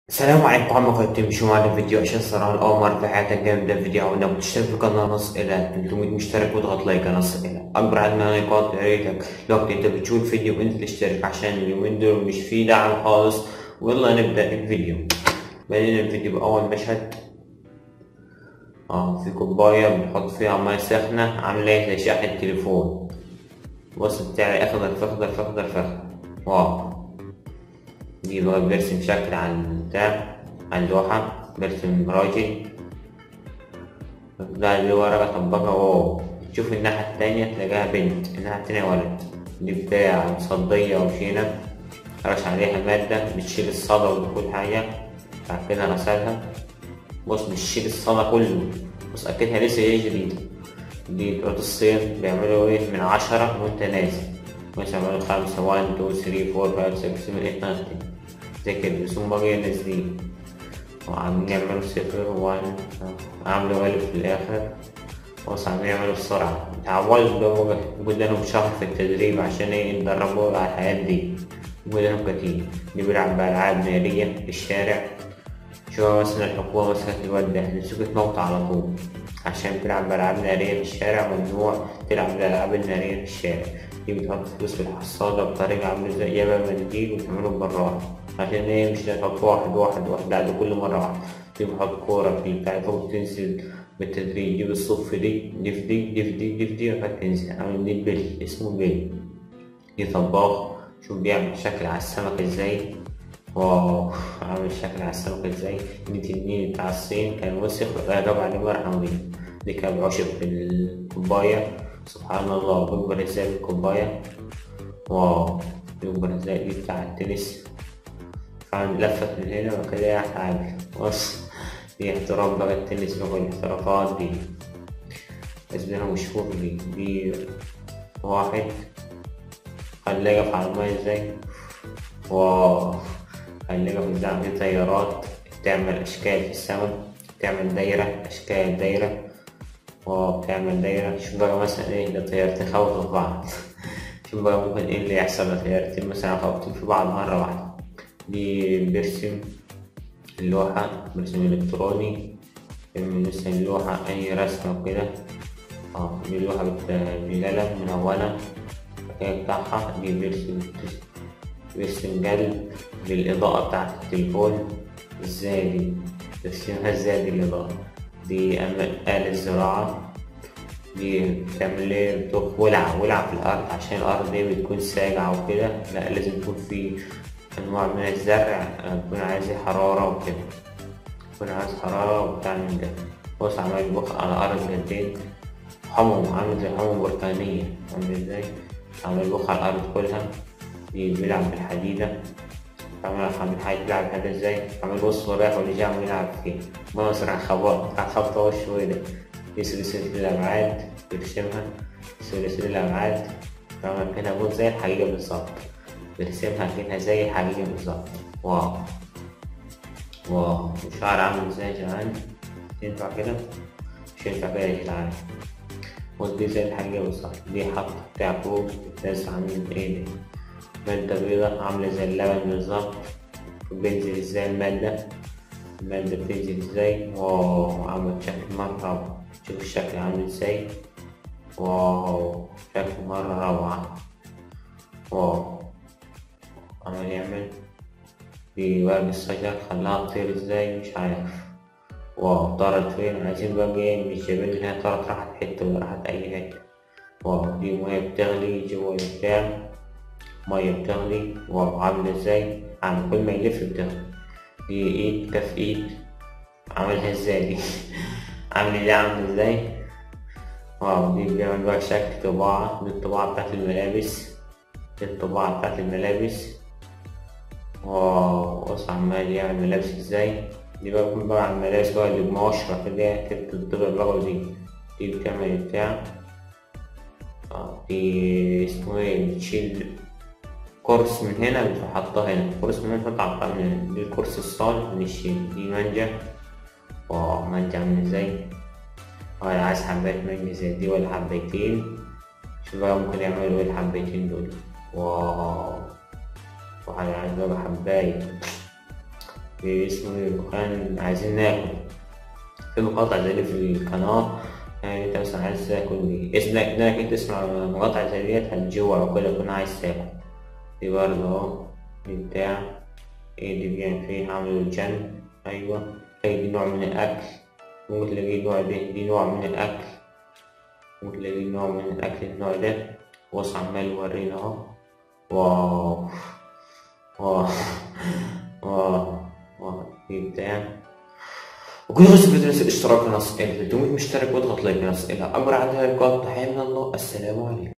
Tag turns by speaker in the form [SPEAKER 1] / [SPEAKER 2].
[SPEAKER 1] السلام عليكم عم قدم شو معنا فيديو عشان صراحة أول مرة في حياتك جامد الفيديو أو إنك تشترك في القناة نص إلى 300 مشترك وتضغط لايك نص إلى أكبر عدد من اللايكات يا ريتك لو أنت بتشوف الفيديو وأنت تشترك عشان اليومين دول مش في دعم خالص ويلا نبدأ الفيديو بدينا الفيديو بأول مشهد اه في كوباية بنحط فيها مية سخنة عاملة زي شاحن تليفون الوصف بتاعي أخضر فأخضر فأخضر فأخضر واو دي بقى برسم شكل على البتاع على اللوحة برسم راجل ده اللي ورقة طبقها واو تشوف الناحية التانية تلاقيها بنت الناحية التانية ولد دي بتاع مصدية وشينة رش عليها مادة بتشيل الصدى وكل حاجة بعد كده رسلها بص بتشيل الصدى كله بص أكيدها لسه هي جديدة دي بتوع الصين بيعملوا ايه من عشرة وانت نازل مثلا يعملوا خمسة وان تو ثري فور فايف سكس سفن ايت ناين زي كده بس هما بقى نازلين وعاملين يعملوا صفر وان عاملوا ألف في الآخر بص عاملين يعملوا بسرعة اتعودوا بقى قدامهم شهر في التدريب عشان ايه يتدربوا على الحاجات دي قدامهم كتير اللي بيلعب بألعاب نارية في الشارع شو مثلا الحكومة مسكت الواد ده مسكت موته على طول عشان تلعب بألعاب نارية في الشارع ممنوع تلعب بالألعاب النارية في الشارع دي بتحط فلوس في الحصالة بطريقة عاملة زي جايبة منديل وتعمله براح عشان ايه مش تحط واحد واحد واحد لا ده كل مرة واحد دي بتحط كورة في بتاع فوق تنزل بالتدريج دي بالصف دي دي في دي دي في دي دي في دي وبعد تنزل عامل دي بيل اسمه بيل دي طباخ شوف بيعمل شكل على السمك ازاي واو عامل شكل على السمك ازاي دي تنين بتاع الصين كان وسخ وقلب عليه مرحمة دي كان عشب في الكوباية سبحان الله بيكبر ازاي الكوباية واو بيكبر ازاي دي بتاع التنس فعلا لفت من هنا وكده يا حاجة بص دي احترام بقى التنس بقى الاحترافات دي اسمها مشهور دي دي واحد خلاه يقف على المية ازاي واو خلاه يقف قدام دي طيارات تعمل أشكال في السماء تعمل دايرة أشكال دايرة وبتعمل دايرة شوف بقى مثلا ايه ده طيارتين خبطوا في بعض شوف بقى ممكن ايه اللي يحصل لو طيارتين مثلا خبطوا في بعض مرة واحدة دي برسم اللوحة برسم إلكتروني مثلا اللوحة أي رسمة وكده اه دي اللوحة بالقلم منونة الحكاية بتاعها دي برسم برسم قلب بالإضاءة بتاعت التليفون ازاي دي برسمها ازاي دي الإضاءة دي آلة زراعة دي بتعمل ايه بتروح ولع ولع في الأرض عشان الأرض دي بتكون ساجعة وكده لا لازم يكون في أنواع من الزرع بتكون عايز حرارة وكده بتكون عايز حرارة وبتاع من ده بص عمال يبخ على أرض جدين حمم عامل زي حمم بركانية عامل ازاي عمال يبخ على الأرض كلها دي بيلعب بالحديدة عمل عامل حاجة بيلعب هذا ازاي عمل بص رايح واللي جاي عمال يلعب فيه مصر على خبط على خبطة وشه ده دي سلسلة الأبعاد بيرسمها سلسلة الأبعاد عمل كده بص زي الحقيقة بالظبط بيرسمها كده زي الحقيقة بالظبط واو واو الشعر عامل ازاي يا جدعان ينفع كده مش ينفع كده يا جدعان ودي زي الحقيقة بالظبط دي حط بتاع فوق الناس عاملين ايه ده مادة بيضة عاملة زي اللبن بالظبط بينزل ازاي المادة المادة بتنزل ازاي واو عمل شكل مرة روعة شوف الشكل عامل ازاي واو شكل مرة روعة واو عمل يعمل في ورق الشجر خلاها تطير ازاي مش عارف واو طارت فين عايزين بقى ايه مش جايبين انها طارت راحت حتة ولا راحت أي حتة واو دي مية بتغلي جوا البتاع مية بتغلي وعاملة ازاي عامل كل ما يلف بتغلي دي ايد كف ايد عاملها ازاي دي عامل دي عامل ازاي واو دي بيعمل بقى شكل طباعة دي الطباعة بتاعت الملابس دي الطباعة بتاعت الملابس واو بص عمال يعمل ملابس ازاي دي بقى بيكون بقى على الملابس بقى اللي بمقشرة كده كده بتطبع بقى دي دي بتعمل بتاع دي اسمه ايه بتشيل كورس من هنا بتحطها هنا كورس من هنا تحط على من هنا دي الكورس الصال من الشيل دي مانجا واو مانجا عامل ازاي ولا عايز حباية مانجا زي دي ولا حبايتين شوف بقى ممكن يعملوا ايه الحبايتين دول واو واحد عايز بقى حباية اسمه دخان عايزين ناكل في مقاطع زي دي في القناة يعني انت مثلا عايز تاكل دي اسمك انك انت تسمع مقاطع زي ديت هتجوع وكده تكون عايز تاكل دي برضه اهو دي بتاع ايه دي بيعمل فيه عامل الجن ايوه تلاقي دي نوع من الاكل ممكن تلاقي نوع ده دي نوع من الاكل ممكن تلاقي نوع من الاكل النوع ده بص عمال يورينا اهو واو واو واو واو دي بتاع وكل بس ما تنسى الاشتراك في القناة 300 مشترك واضغط لايك في القناة أمر على ذلك تحية من الله السلام عليكم